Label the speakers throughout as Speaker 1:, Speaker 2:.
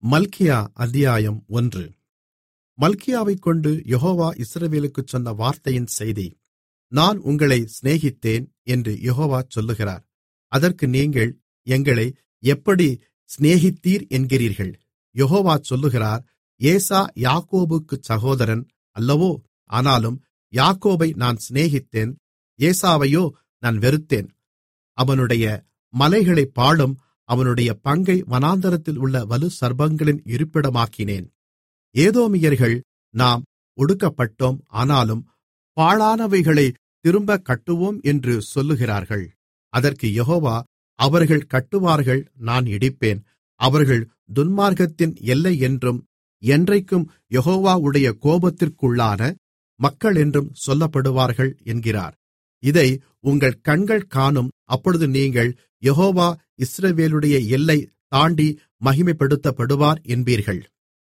Speaker 1: மல்கியா அத்தியாயம் ஒன்று மல்கியாவைக் கொண்டு யெகோவா இஸ்ரவேலுக்குச் சொன்ன வார்த்தையின் செய்தி நான் உங்களை சிநேகித்தேன் என்று யெகோவா சொல்லுகிறார் அதற்கு நீங்கள் எங்களை எப்படி சிநேகித்தீர் என்கிறீர்கள் யெகோவா சொல்லுகிறார் ஏசா யாக்கோபுக்குச் சகோதரன் அல்லவோ ஆனாலும் யாக்கோபை நான் சிநேகித்தேன் ஏசாவையோ நான் வெறுத்தேன் அவனுடைய மலைகளைப் பாழும் அவனுடைய பங்கை வனாந்தரத்தில் உள்ள வலுசர்ப்பங்களின் இருப்பிடமாக்கினேன் ஏதோமியர்கள் நாம் ஒடுக்கப்பட்டோம் ஆனாலும் பாழானவைகளைத் திரும்பக் கட்டுவோம் என்று சொல்லுகிறார்கள் அதற்கு யெகோவா அவர்கள் கட்டுவார்கள் நான் இடிப்பேன் அவர்கள் துன்மார்க்கத்தின் எல்லையென்றும் என்றைக்கும் யெகோவாவுடைய கோபத்திற்குள்ளான மக்களென்றும் சொல்லப்படுவார்கள் என்கிறார் இதை உங்கள் கண்கள் காணும் அப்பொழுது நீங்கள் யெகோவா இஸ்ரவேலுடைய எல்லை தாண்டி மகிமைப்படுத்தப்படுவார் என்பீர்கள்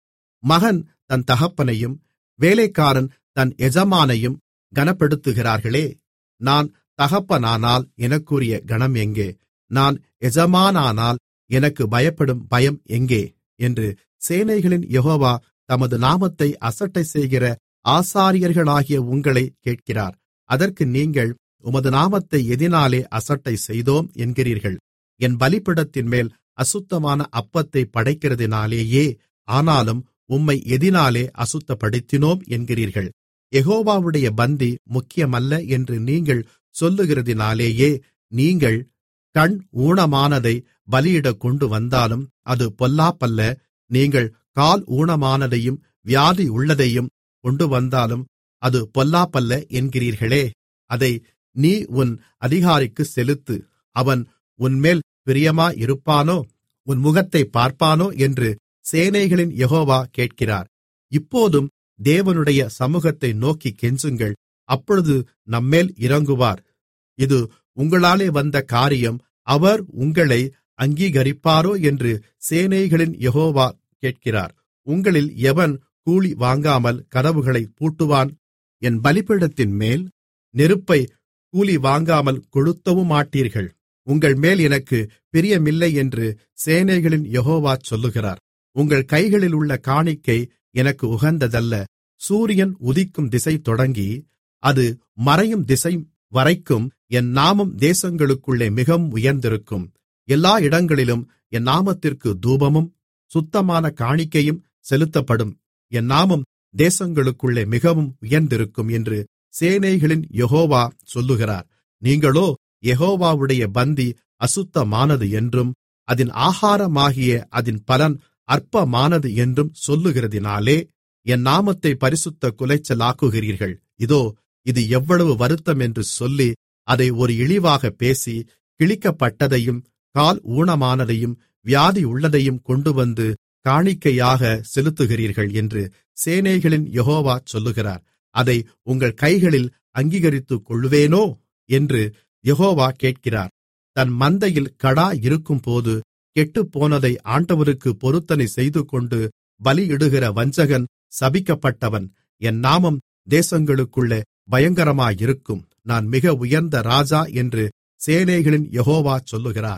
Speaker 1: மகன் தன் தகப்பனையும் வேலைக்காரன் தன் எஜமானையும் கனப்படுத்துகிறார்களே நான் தகப்பனானால் எனக்குரிய கனம் எங்கே நான் எஜமானானால் எனக்கு பயப்படும் பயம் எங்கே என்று சேனைகளின் யெகோவா தமது நாமத்தை அசட்டைசெய்கிற ஆசாரியர்களாகிய உங்களைக் கேட்கிறார் அதற்கு நீங்கள் உமது நாமத்தை எதினாலே அசட்டை செய்தோம் என்கிறீர்கள் என் பலிபீடத்தின்மேல் அசுத்தமான அப்பத்தைப் படைக்கிறதினாலேயே ஆனாலும் உம்மை எதினாலே அசுத்தப்படுத்தினோம் என்கிறீர்கள் யெகோவாவுடைய பந்தி முக்கியமல்ல என்று நீங்கள் சொல்லுகிறதினாலேயே நீங்கள் கண் ஊனமானதை பலியிடக் கொண்டு வந்தாலும் அது பொல்லாப்பல்ல நீங்கள் கால் ஊனமானதையும் வியாதி உள்ளதையும் கொண்டுவந்தாலும் அது பொல்லாப்பல்ல என்கிறீர்களே அதை நீ உன் அதிகாரிக்குச் செலுத்து அவன் உன்மேல் பிரியமாயிருப்பானோ உன் முகத்தைப் பார்ப்பானோ என்று சேனைகளின் யெகோவா கேட்கிறார் இப்போதும் தேவனுடைய சமூகத்தை நோக்கிக் கெஞ்சுங்கள் அப்பொழுது நம்மேல் இறங்குவார் இது உங்களாலே வந்த காரியம் அவர் உங்களை அங்கீகரிப்பாரோ என்று சேனைகளின் யெகோவா கேட்கிறார் உங்களில் எவன் கூலி வாங்காமல் கதவுகளைப் பூட்டுவான் என் பலிபீடத்தின்மேல் நெருப்பை கூலி வாங்காமல் கொளுத்தவுமாட்டீர்கள் உங்கள்மேல் எனக்கு பிரியமில்லை என்று சேனைகளின் யெகோவா சொல்லுகிறார் உங்கள் கைகளில் உள்ள காணிக்கை எனக்கு உகந்ததல்ல சூரியன் உதிக்கும் திசை தொடங்கி அது மறையும் திசை வரைக்கும் என் நாமம் தேசங்களுக்குள்ளே மிகவும் உயர்ந்திருக்கும் எல்லா இடங்களிலும் என் நாமத்திற்கு தூபமும் சுத்தமான காணிக்கையும் செலுத்தப்படும் என் நாமம் தேசங்களுக்குள்ளே மிகவும் உயர்ந்திருக்கும் என்று சேனைகளின் யெகோவா சொல்லுகிறார் நீங்களோ யெகோவாவுடைய பந்தி அசுத்தமானது என்றும் அதின் ஆகாரமாகிய அதின் பலன் அற்பமானது என்றும் சொல்லுகிறதினாலே என் நாமத்தை பரிசுத்த குலைச்சலாக்குகிறீர்கள் இதோ இது எவ்வளவு வருத்தம் என்று சொல்லி அதை ஒரு இழிவாக பேசி கிழிக்கப்பட்டதையும் கால் ஊனமானதையும் வியாதி உள்ளதையும் கொண்டுவந்து காணிக்கையாக செலுத்துகிறீர்கள் என்று சேனைகளின் யெகோவா சொல்லுகிறார் அதை உங்கள் கைகளில் அங்கீகரித்துக் கொள்வேனோ என்று யெகோவா கேட்கிறார் தன் மந்தையில் கடா இருக்கும்போது கெட்டுப்போனதை ஆண்டவருக்கு பொருத்தனை செய்துகொண்டு பலியிடுகிற வஞ்சகன் சபிக்கப்பட்டவன் என் நாமம் தேசங்களுக்குள்ளே பயங்கரமாயிருக்கும் நான் மிக உயர்ந்த ராஜா என்று சேனைகளின் யெகோவா சொல்லுகிறார்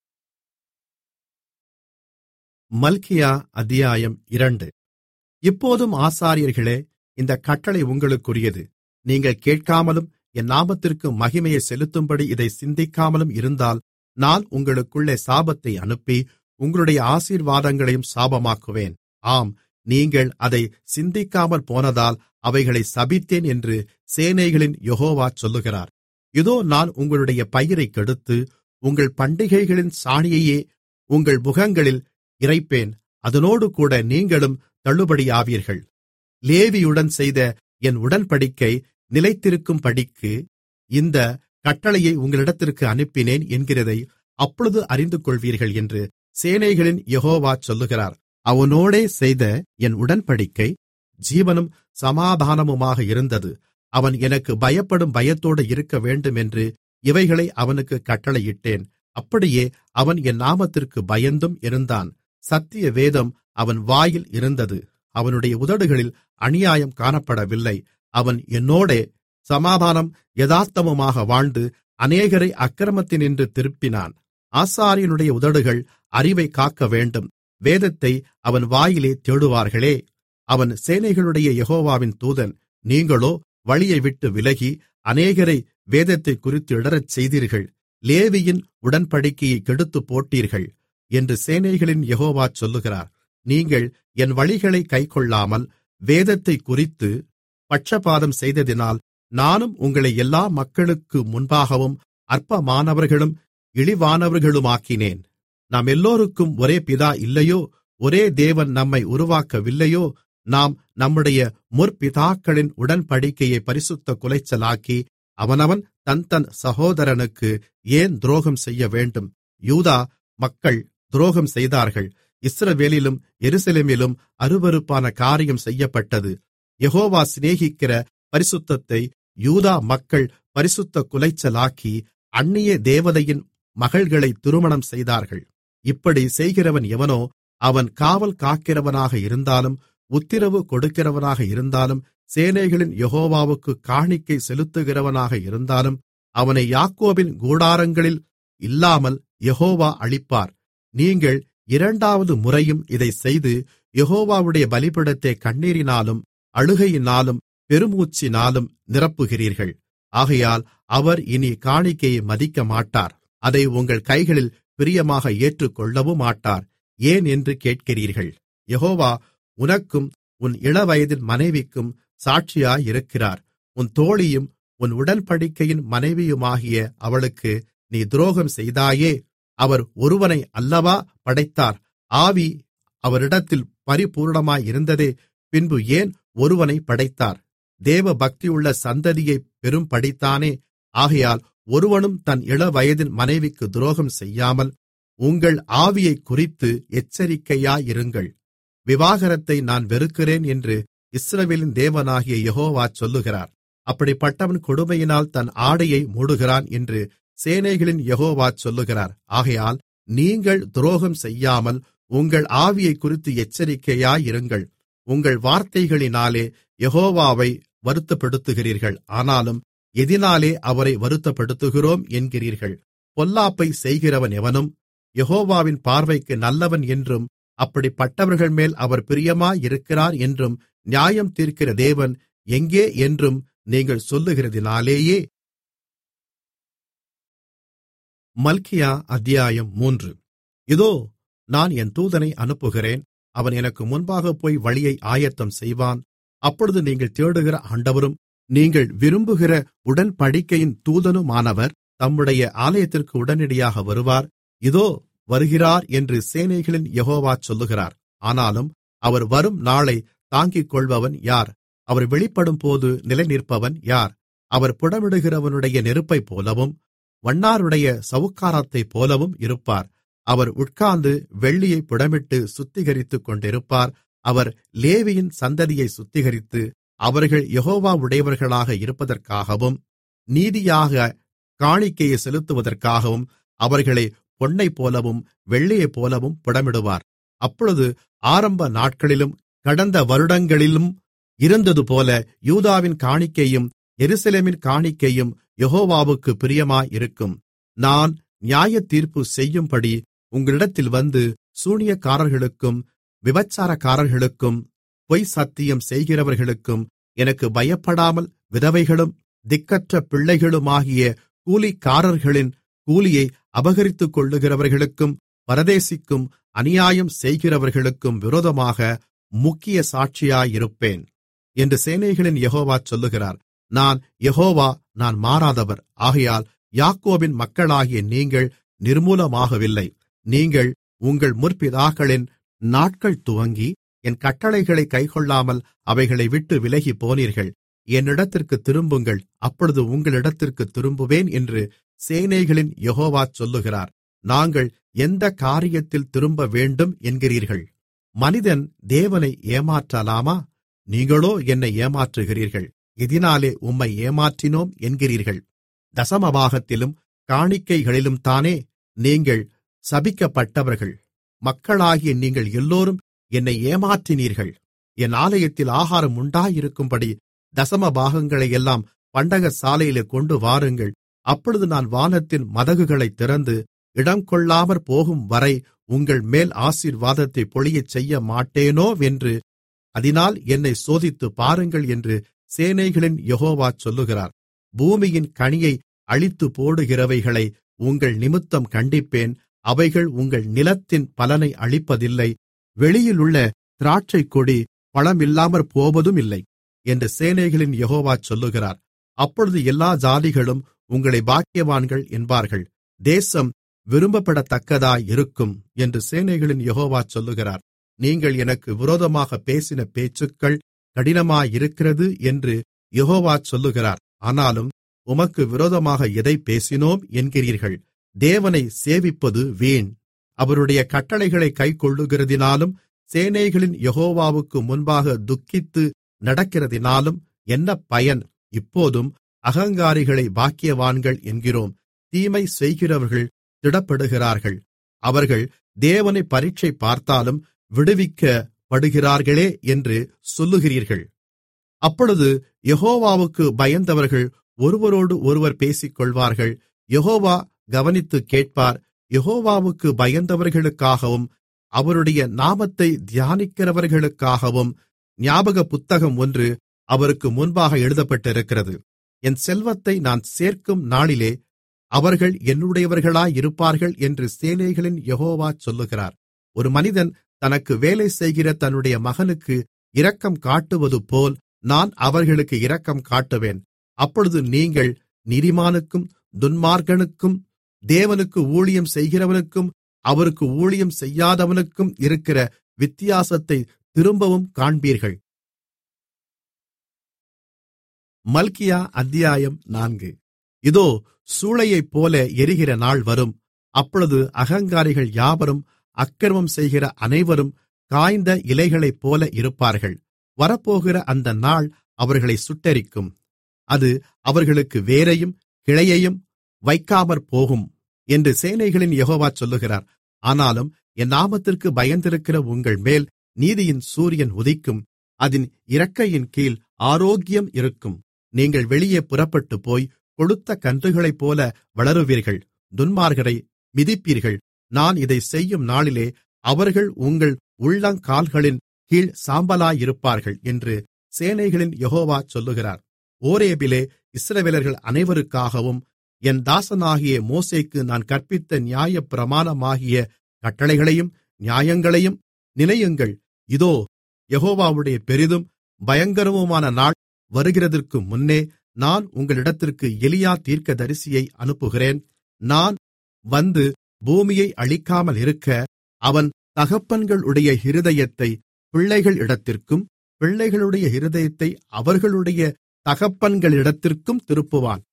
Speaker 1: மல்கியா அத்தியாயம் இரண்டு இப்போதும் ஆசாரியர்களே இந்த கட்டளை உங்களுக்குரியது நீங்கள் கேட்காமலும் என் நாமத்திற்கு மகிமையை செலுத்தும்படி இதை சிந்திக்காமலும் இருந்தால் நான் உங்களுக்குள்ளே சாபத்தை அனுப்பி உங்களுடைய ஆசீர்வாதங்களையும் சாபமாக்குவேன் ஆம் நீங்கள் அதை சிந்திக்காமல் போனதால் அவைகளை சபித்தேன் என்று சேனைகளின் யெகோவா சொல்லுகிறார் இதோ நான் உங்களுடைய பயிரை கெடுத்து உங்கள் பண்டிகைகளின் சாணியையே உங்கள் முகங்களில் இறைப்பேன் அதனோடு கூட நீங்களும் தள்ளுபடியாவீர்கள் லேவியுடன் செய்த என் உடன்படிக்கை நிலைத்திருக்கும்படிக்கு இந்த கட்டளையை உங்களிடத்திற்கு அனுப்பினேன் என்கிறதை அப்பொழுது அறிந்து கொள்வீர்கள் என்று சேனைகளின் யெகோவா சொல்லுகிறார் அவனோடே செய்த என் உடன்படிக்கை ஜீவனும் சமாதானமுமாக இருந்தது அவன் எனக்கு பயப்படும் பயத்தோடு இருக்க வேண்டும் என்று இவைகளை அவனுக்கு கட்டளையிட்டேன் அப்படியே அவன் என் நாமத்திற்கு பயந்தும் இருந்தான் சத்திய வேதம் அவன் வாயில் இருந்தது அவனுடைய உதடுகளில் அநியாயம் காணப்படவில்லை அவன் என்னோடே சமாதானம் யதார்த்தமுமாக வாழ்ந்து அநேகரை அக்கிரமத்தினின்று திருப்பினான் ஆசாரியனுடைய உதடுகள் அறிவை காக்கவேண்டும் வேதத்தை அவன் வாயிலே தேடுவார்களே அவன் சேனைகளுடைய யெகோவாவின் தூதன் நீங்களோ வழியை விட்டு விலகி அநேகரை வேதத்தைக் குறித்து இடறச் செய்தீர்கள் லேவியின் உடன்படிக்கையை கெடுத்துப் போட்டீர்கள் என்று சேனைகளின் யெகோவா சொல்லுகிறார் நீங்கள் என் வழிகளை கைக்கொள்ளாமல் வேதத்தைக் குறித்து பட்சபாதம் செய்ததினால் நானும் உங்களை எல்லா மக்களுக்கு முன்பாகவும் அற்பமானவர்களும் இழிவானவர்களுமாக்கினேன் நாம் எல்லோருக்கும் ஒரே பிதா இல்லையோ ஒரே தேவன் நம்மை உருவாக்கவில்லையோ நாம் நம்முடைய முற்பிதாக்களின் உடன்படிக்கையை பரிசுத்த குலைச்சலாக்கி அவனவன் தன் தன் சகோதரனுக்கு ஏன் துரோகம் செய்ய வேண்டும் யூதா மக்கள் துரோகம் செய்தார்கள் இஸ்ரவேலிலும் எருசலேமிலும் அருவருப்பான காரியம் செய்யப்பட்டது யெகோவா சிநேகிக்கிற பரிசுத்தத்தை யூதா மக்கள் பரிசுத்த குலைச்சலாக்கி அந்நிய தேவதையின் மகள்களை திருமணம் செய்தார்கள் இப்படி செய்கிறவன் எவனோ அவன் காவல் காக்கிறவனாக இருந்தாலும் உத்திரவு கொடுக்கிறவனாக இருந்தாலும் சேனைகளின் யெகோவாவுக்கு காணிக்கை செலுத்துகிறவனாக இருந்தாலும் அவனை யாக்கோபின் கூடாரங்களில் இல்லாமல் யெகோவா அழிப்பார் நீங்கள் இரண்டாவது முறையும் இதைச் செய்து யெகோவாவுடைய பலிபீடத்தை கண்ணீரினாலும் அழுகையினாலும் பெருமூச்சினாலும் நிரப்புகிறீர்கள் ஆகையால் அவர் இனி காணிக்கையை மதிக்கமாட்டார் அதை உங்கள் கைகளில் பிரியமாக ஏற்றுக்கொள்ளவும் மாட்டார் ஏன் என்று கேட்கிறீர்கள் யெகோவா உனக்கும் உன் இளவயதின் மனைவிக்கும் சாட்சியாயிருக்கிறார் உன் தோழியும் உன் உடன்படிக்கையின் மனைவியுமாகிய அவளுக்கு நீ துரோகம் செய்தாயே அவர் ஒருவனை அல்லவா படைத்தார் ஆவி அவரிடத்தில் பரிபூர்ணமாயிருந்ததே பின்பு ஏன் ஒருவனை படைத்தார் தேவ பக்தியுள்ள சந்ததியை பெரும்படித்தானே ஆகையால் ஒருவனும் தன் இளவயதின் மனைவிக்கு துரோகம் செய்யாமல் உங்கள் ஆவியைக் குறித்து எச்சரிக்கையாயிருங்கள் விவாகரத்தை நான் வெறுக்கிறேன் என்று இஸ்ரவேலின் தேவனாகிய யெகோவா சொல்லுகிறார் அப்படிப்பட்டவன் கொடுமையினால் தன் ஆடையை மூடுகிறான் என்று சேனைகளின் யெகோவா சொல்லுகிறார் ஆகையால் நீங்கள் துரோகம் செய்யாமல் உங்கள் ஆவியைக் குறித்து எச்சரிக்கையாயிருங்கள் உங்கள் வார்த்தைகளினாலே யெகோவாவை வருத்தப்படுத்துகிறீர்கள் ஆனாலும் எதினாலே அவரை வருத்தப்படுத்துகிறோம் என்கிறீர்கள் பொல்லாப்பை செய்கிறவன் எவனும் யெகோவாவின் பார்வைக்கு நல்லவன் என்றும் அப்படிப்பட்டவர்கள் மேல் அவர் பிரியமாயிருக்கிறார் என்றும் நியாயம் தீர்க்கிற தேவன் எங்கே என்றும் நீங்கள் சொல்லுகிறதினாலேயே மல்கியா அத்தியாயம் மூன்று இதோ நான் என் தூதனை அனுப்புகிறேன் அவன் எனக்கு முன்பாக போய் வழியை ஆயத்தம் செய்வான் அப்பொழுது நீங்கள் தேடுகிற ஆண்டவரும் நீங்கள் விரும்புகிற உடன்படிக்கையின் தூதனுமானவர் தம்முடைய ஆலயத்திற்கு உடனடியாக வருவார் இதோ வருகிறார் என்று சேனைகளின் யெகோவா சொல்லுகிறார் ஆனாலும் அவர் வரும் நாளை தாங்கிக் கொள்பவன் யார் அவர் வெளிப்படும்போது நிலைநிற்பவன் யார் அவர் புடமிடுகிறவனுடைய நெருப்பைப் போலவும் வண்ணாருடைய சவுக்காரத்தைப் போலவும் இருப்பார் அவர் உட்கார்ந்து வெள்ளியை புடமிட்டு சுத்திகரித்துக் கொண்டிருப்பார் அவர் லேவியின் சந்ததியை சுத்திகரித்து அவர்கள் யெகோவா உடையவர்களாக இருப்பதற்காகவும் நீதியாக காணிக்கையை செலுத்துவதற்காகவும் அவர்களை பொன்னைப் போலவும் வெள்ளியைப் போலவும் புடமிடுவார் அப்பொழுது ஆரம்ப நாட்களிலும் கடந்த வருடங்களிலும் இருந்ததுபோல யூதாவின் காணிக்கையும் எருசலேமின் காணிக்கையும் யெகோவாவுக்கு பிரியமாயிருக்கும் நான் நியாயத்தீர்ப்பு செய்யும்படி உங்களிடத்தில் வந்து சூனியக்காரர்களுக்கும் விபச்சாரக்காரர்களுக்கும் பொய் சத்தியம் செய்கிறவர்களுக்கும் எனக்கு பயப்படாமல் விதவைகளும் திக்கற்ற பிள்ளைகளுமாகிய கூலிக்காரர்களின் கூலியை அபகரித்துக் கொள்ளுகிறவர்களுக்கும் பரதேசிக்கும் அநியாயம் செய்கிறவர்களுக்கும் விரோதமாக முக்கிய சாட்சியாயிருப்பேன் என்று சேனைகளின் யெகோவா சொல்லுகிறார் நான் யெகோவா நான் மாறாதவர் ஆகையால் யாக்கோபின் மக்களாகிய நீங்கள் நிர்மூலமாகவில்லை நீங்கள் உங்கள் முற்பிதாக்களின் நாட்கள் துவங்கி என் கட்டளைகளை கைக்கொள்ளாமல் அவைகளை விட்டு விலகி போனீர்கள் என்னிடத்திற்கு திரும்புங்கள் அப்பொழுது உங்களிடத்திற்கு திரும்புவேன் என்று சேனைகளின் யெகோவா சொல்லுகிறார் நாங்கள் எந்த காரியத்தில் திரும்ப வேண்டும் என்கிறீர்கள் மனிதன் தேவனை ஏமாற்றலாமா நீங்களோ என்னை ஏமாற்றுகிறீர்கள் இதனாலே உம்மை ஏமாற்றினோம் என்கிறீர்கள் தசமபாகத்திலும் காணிக்கைகளிலும் தானே நீங்கள் சபிக்கப்பட்டவர்கள் மக்களாகிய நீங்கள் எல்லோரும் என்னை ஏமாற்றினீர்கள் என் ஆலயத்தில் ஆகாரம் உண்டாயிருக்கும்படி தசம பாகங்களையெல்லாம் பண்டக சாலையிலே கொண்டு வாருங்கள் அப்பொழுது நான் வானத்தின் மதகுகளைத் திறந்து இடம் கொள்ளாமற் போகும் வரை உங்கள் மேல் ஆசீர்வாதத்தை பொழியச் செய்ய மாட்டேனோவென்று அதனால் என்னை சோதித்துப் பாருங்கள் என்று சேனைகளின் யெகோவா சொல்லுகிறார் பூமியின் கனியை அழித்து போடுகிறவைகளை உங்கள் நிமித்தம் கண்டிப்பேன் அவைகள் உங்கள் நிலத்தின் பலனை அளிப்பதில்லை வெளியிலுள்ள திராட்சைக்கொடி பழமில்லாமற் போவதுமில்லை என்று சேனைகளின் யெகோவா சொல்லுகிறார் அப்பொழுது எல்லா ஜாதிகளும் உங்களை பாக்கியவான்கள் என்பார்கள் தேசம் விரும்பப்படத்தக்கதாய் இருக்கும் என்று சேனைகளின் யெகோவா சொல்லுகிறார் நீங்கள் எனக்கு விரோதமாக பேசின பேச்சுக்கள் கடினமாயிருக்கிறது என்று யெகோவா சொல்லுகிறார் ஆனாலும் உமக்கு விரோதமாக எதை பேசினோம் என்கிறீர்கள் தேவனை சேவிப்பது வீண் அவருடைய கட்டளைகளை கைக்கொள்ளுகிறதினாலும் சேனைகளின் யெகோவாவுக்கு முன்பாக துக்கித்து நடக்கிறதினாலும் என்ன பயன் இப்போதும் அகங்காரிகளை பாக்கியவான்கள் என்கிறோம் தீமை செய்கிறவர்கள் திடப்படுகிறார்கள் அவர்கள் தேவனை பரீட்சை பார்த்தாலும் விடுவிக்கப்படுகிறார்களே என்று சொல்லுகிறீர்கள் அப்பொழுது யெகோவாவுக்கு பயந்தவர்கள் ஒருவரோடு ஒருவர் பேசிக்கொள்வார்கள் யெகோவா கவனித்துக் கேட்பார் யெகோவாவுக்கு பயந்தவர்களுக்காகவும் அவருடைய நாமத்தை தியானிக்கிறவர்களுக்காகவும் ஞாபக புத்தகம் ஒன்று அவருக்கு முன்பாக எழுதப்பட்டிருக்கிறது என் செல்வத்தை நான் சேர்க்கும் நாளிலே அவர்கள் என்னுடையவர்களாயிருப்பார்கள் என்று சேனைகளின் யெகோவா சொல்லுகிறார் ஒரு மனிதன் தனக்கு வேலை செய்கிற தன்னுடைய மகனுக்கு இரக்கம் காட்டுவதுபோல் நான் அவர்களுக்கு இரக்கம் காட்டுவேன் அப்பொழுது நீங்கள் நீதிமானுக்கும் துன்மார்க்கனுக்கும் தேவனுக்கு ஊழியம் செய்கிறவனுக்கும் அவருக்கு ஊழியம் செய்யாதவனுக்கும் இருக்கிற வித்தியாசத்தை திரும்பவும் காண்பீர்கள் மல்கியா அத்தியாயம் நான்கு இதோ சூளையைப்போல எரிகிற நாள் வரும் அப்பொழுது அகங்காரிகள் யாவரும் அக்கிரமம் செய்கிற அனைவரும் காய்ந்த இலைகளைப்போல இருப்பார்கள் வரப்போகிற அந்த நாள் அவர்களை சுட்டெரிக்கும் அது அவர்களுக்கு வேரையும் கிளையையும் வைக்காமற்போகும் என்று சேனைகளின் யெகோவா சொல்லுகிறார் ஆனாலும் என் நாமத்திற்கு பயந்திருக்கிற உங்கள்மேல் நீதியின் சூரியன் உதிக்கும் அதின் இறக்கையின் கீழ் ஆரோக்கியம் இருக்கும் நீங்கள் வெளியே புறப்பட்டுப்போய் கொழுத்த கன்றுகளைப்போல வளருவீர்கள் துன்மார்கரை மிதிப்பீர்கள் நான் இதைச் செய்யும் நாளிலே அவர்கள் உங்கள் உள்ளங்கால்களின் கீழ் சாம்பலாயிருப்பார்கள் என்று சேனைகளின் யெகோவா சொல்லுகிறார் ஓரேபிலே இஸ்ரவேலர்கள் அனைவருக்காகவும் என் தாசனாகிய மோசேக்கு நான் கற்பித்த நியாயப்பிரமாணமாகிய கட்டளைகளையும் நியாயங்களையும் நினையுங்கள் இதோ யெகோவாவுடைய பெரிதும் பயங்கரமுமான நாள் வருகிறதற்கு முன்னே நான் உங்களிடத்திற்கு எலியா தீர்க்கதரிசியை அனுப்புகிறேன் நான் வந்து பூமியை அழிக்காமல் இருக்க அவன் தகப்பன்களுடைய இருதயத்தை பிள்ளைகளிடத்திற்கும் பிள்ளைகளுடைய இருதயத்தை அவர்களுடைய தகப்பன்களிடத்திற்கும் திருப்புவான்